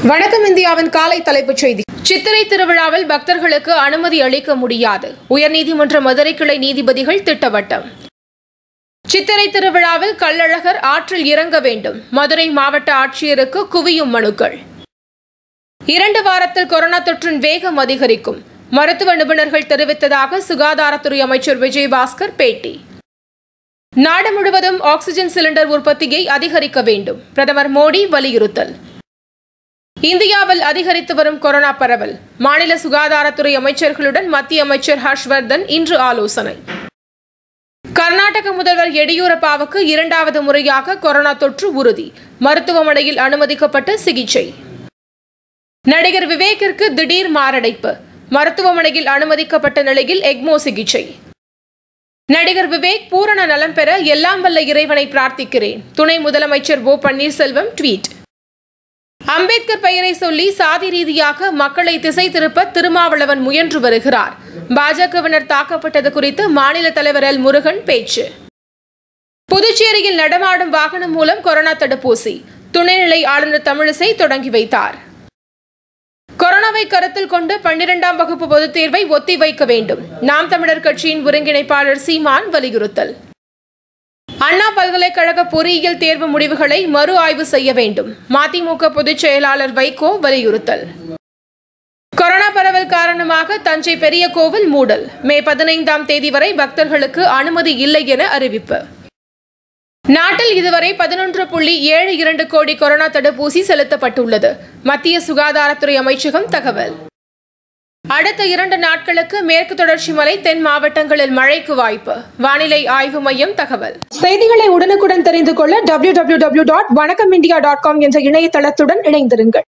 வணக்கம் இந்தியாவின் காலை தலைப்புச் செய்தி சித்திரை திருவிழாவில் பக்தர்களுக்கு அனுமதி அளிக்க முடியாது உயர்நீதிமன்ற மதுரை கிளை நீதிபதிகள் திட்டவட்டம் சித்திரை திருவிழாவில் கள்ளழகர் ஆற்றில் இறங்க வேண்டும் மதுரை மாவட்ட ஆட்சியருக்கு குவியும் மனுக்கள் இரண்டு வாரத்தில் கொரோனா தொற்றின் வேகம் அதிகரிக்கும் மருத்துவ நிபுணர்கள் தெரிவித்ததாக சுகாதாரத்துறை அமைச்சர் விஜயபாஸ்கர் பேட்டி நாடு முழுவதும் ஆக்ஸிஜன் சிலிண்டர் உற்பத்தியை அதிகரிக்க வேண்டும் பிரதமர் மோடி வலியுறுத்தல் இந்தியாவில் அதிகரித்து வரும் கொரோனா பரவல் மாநில சுகாதாரத்துறை அமைச்சர்களுடன் மத்திய அமைச்சர் ஹர்ஷ்வர்தன் இன்று ஆலோசனை கர்நாடக முதல்வர் எடியூரப்பாவுக்கு இரண்டாவது முறையாக கொரோனா தொற்று உறுதி மருத்துவமனையில் அனுமதிக்கப்பட்டு சிகிச்சை நடிகர் விவேக்கிற்கு திடீர் மாரடைப்பு மருத்துவமனையில் அனுமதிக்கப்பட்ட நிலையில் எக்மோ சிகிச்சை நடிகர் விவேக் பூரண நலம் பெற எல்லாம் வல்ல இறைவனை பிரார்த்திக்கிறேன் துணை முதலமைச்சர் ஓ பன்னீர்செல்வம் ட்வீட் அம்பேத்கர் பெயரை சொல்லி சாதி ரீதியாக மக்களை திசை திருப்ப திருமாவளவன் முயன்று வருகிறார் பாஜகவினர் தாக்கப்பட்டது குறித்து மாநில தலைவர் எல் முருகன் பேச்சு புதுச்சேரியில் நடமாடும் வாகனம் மூலம் கொரோனா தடுப்பூசி துணைநிலை ஆளுநர் தமிழிசை தொடங்கி வைத்தார் கொரோனாவை கருத்தில் கொண்டு பன்னிரெண்டாம் வகுப்பு பொதுத் தேர்வை ஒத்திவைக்க வேண்டும் நாம் தமிழர் கட்சியின் ஒருங்கிணைப்பாளர் சீமான் வலியுறுத்தல் அண்ணா பல்கலைக்கழக பொறியியல் தேர்வு முடிவுகளை மறு ஆய்வு செய்ய வேண்டும் மதிமுக பொதுச் செயலாளர் வைகோ வலியுறுத்தல் கொரோனா பரவல் காரணமாக தஞ்சை பெரிய கோவில் மூடல் மே பதினைந்தாம் தேதி வரை பக்தர்களுக்கு அனுமதி இல்லை என அறிவிப்பு நாட்டில் இதுவரை பதினொன்று புள்ளி ஏழு இரண்டு கோடி கொரோனா தடுப்பூசி செலுத்தப்பட்டுள்ளது மத்திய சுகாதாரத்துறை அமைச்சகம் தகவல் அடுத்த இரண்டு நாட்களுக்கு மேற்கு தொடர்ச்சி மலை தென் மாவட்டங்களில் மழைக்கு வாய்ப்பு வானிலை ஆய்வு மையம் தகவல் செய்திகளை உடனுக்குடன் தெரிந்து கொள்ள W W W dot Vanakkam India dot com என்ற இணையதளத்துடன் இணைந்திருங்கள்